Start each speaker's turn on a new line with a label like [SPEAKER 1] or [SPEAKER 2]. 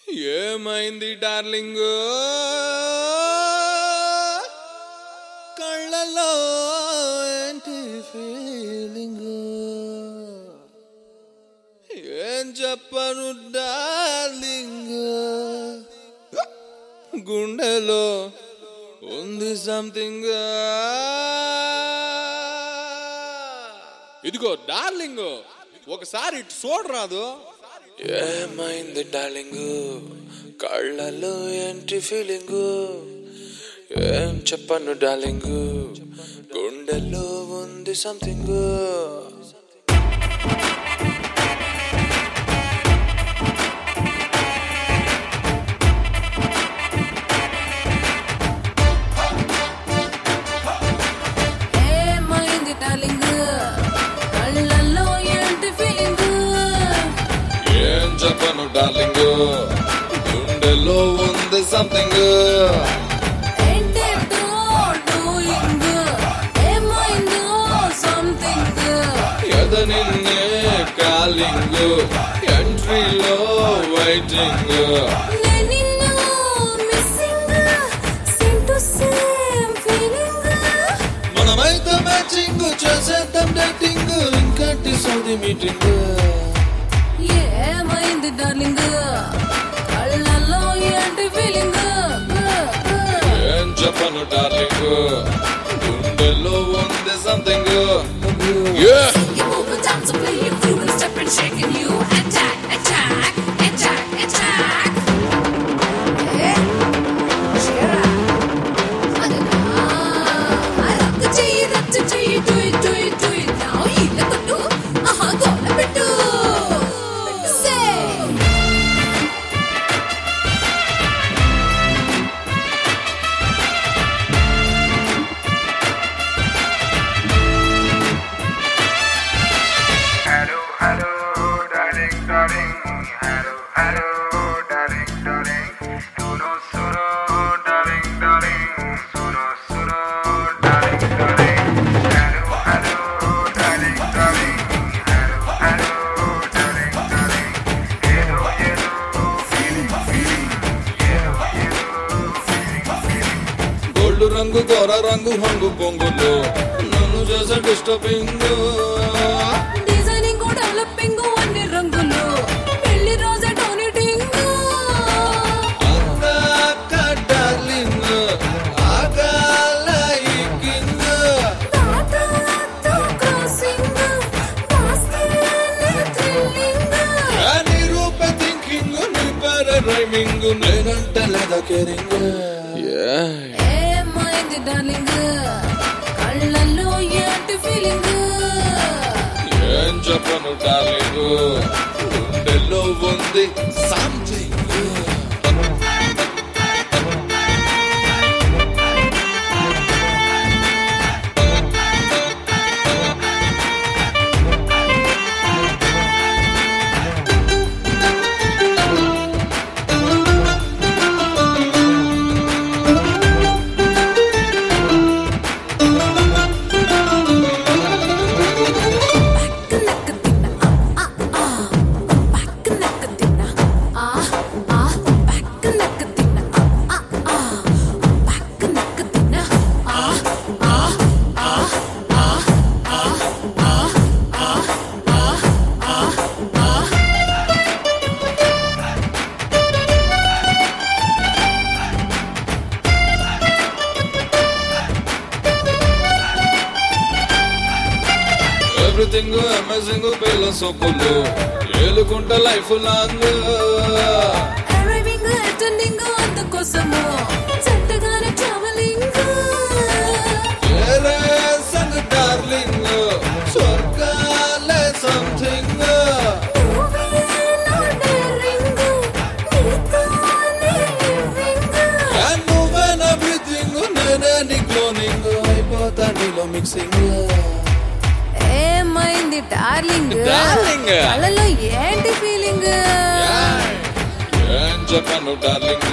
[SPEAKER 1] ఏమైంది డార్లింగ్ కళ్ళలో ఏంటి ఫీలింగ్ ఏం చెప్పను డార్లింగ్ గుండెలో ఉంది సంథింగ్ ఇదిగో డార్లింగ్ ఒకసారి ఇటు చూడరాదు ఏమైంది డార్లింగ్ కళ్ళలో ఏంటి ఫీలింగ్ ఏం చెప్పను డార్లింగ్ గుండెల్లో ఉంది సంథింగ్
[SPEAKER 2] ఏమైంది డార్లింగ్ కళ్ళల్లో ఏంటి ఫీలింగ్
[SPEAKER 1] ఏం చెప్పను డార్లింగ్ గుండెల్లో ఉంది సంథింగ్
[SPEAKER 2] ఏంటేంటో డూయింగ్ ఏమైందో సంథింగ్
[SPEAKER 1] ఎద నిన్నే కాలింగ్ ఎంట్రీలో వెయిటింగ్
[SPEAKER 2] నేను నిన్ను missing same to same feeling
[SPEAKER 1] మనమైతే మ్యాచింగ్ చేసేద్దాం డేటింగ్ ఇంకటి సౌది మీటింగ్
[SPEAKER 2] ఏమైంది డార్లింగ్ కళ్ళల్లో ఏంటి ఫీలింగ్
[SPEAKER 1] ఏం చెప్పను డార్లింగ్ గుండెల్లో ఉంది something
[SPEAKER 2] You move and dance and play your groove and step and shake and you attack, attack, attack, attack. Eh? Cheer up. I rock the G, rock the G, do it, do it, do it now. ఇలా కొట్టు, ఆహా, గోల పెట్టు. Say.
[SPEAKER 3] Hello, hello, darling, darling. Hello, hello, darling, darling. Suno, suno, darling, darling. Suno, suno, darling, darling. Hello, hello, darling, darling. Hello, hello, darling, darling. Hello, hello, feeling, feeling. Hello, hello, feeling, feeling.
[SPEAKER 1] Gold రంగు గోర రంగు హంగు పొంగులు నన్ను చేసే disturbing
[SPEAKER 2] designing developing అన్ని రంగులు పెళ్లి రోజే డొనేటింగ్
[SPEAKER 1] అందాక డార్లింగ్ ఆగాల ఈ కింగ్
[SPEAKER 2] దాదాతో క్రాసింగ్ బాస్కెట్నే థ్రిల్లింగ్
[SPEAKER 1] నీ రూప థింకింగ్ నీ పేర రైమింగ్ నేనంటే లేదా కేరింగ్
[SPEAKER 2] ఏమైంది డార్లింగ్ కళ్ళల్లో ఏంటి ఫీలింగ్
[SPEAKER 1] ఏం చెప్పను డార్లింగ్ గుండెల్లో ఉంది సంథింగ్
[SPEAKER 2] పక్కనక్క తిన్న ఆ ఆ పక్కనక్క తిన్న ఆ ఆ పక్కనక్క తిన్న ఆ ఆ పక్కనక్క తిన్న ఆ ఆ ఆ ఆ
[SPEAKER 1] ఎవ్రీథింగ్ అమేజింగ్ పిల్ల సొక్కులు ఏలుకుంట లైఫ్ లాంగ్
[SPEAKER 2] అరైవింగ్ అటెండింగ్ అందుకోసము చెట్టగానే ట్రావెలింగ్
[SPEAKER 1] ఏరే సంగ్ డార్లింగ్ స్వర్గాలే సంథింగ్
[SPEAKER 2] నువ్వే నా డేరింగ్ నీతోనే లివింగ్
[SPEAKER 1] నువ్వేన బ్రీతింగ్ నేనే నీ క్లోనింగ్ అయిపోతా నీలో మిక్సింగ్
[SPEAKER 2] ఏమైంది డార్లింగ్
[SPEAKER 1] Darling.
[SPEAKER 2] కళ్ళలో ఏంటి ఫీలింగ్
[SPEAKER 1] ఏం చెప్పను డార్లింగ్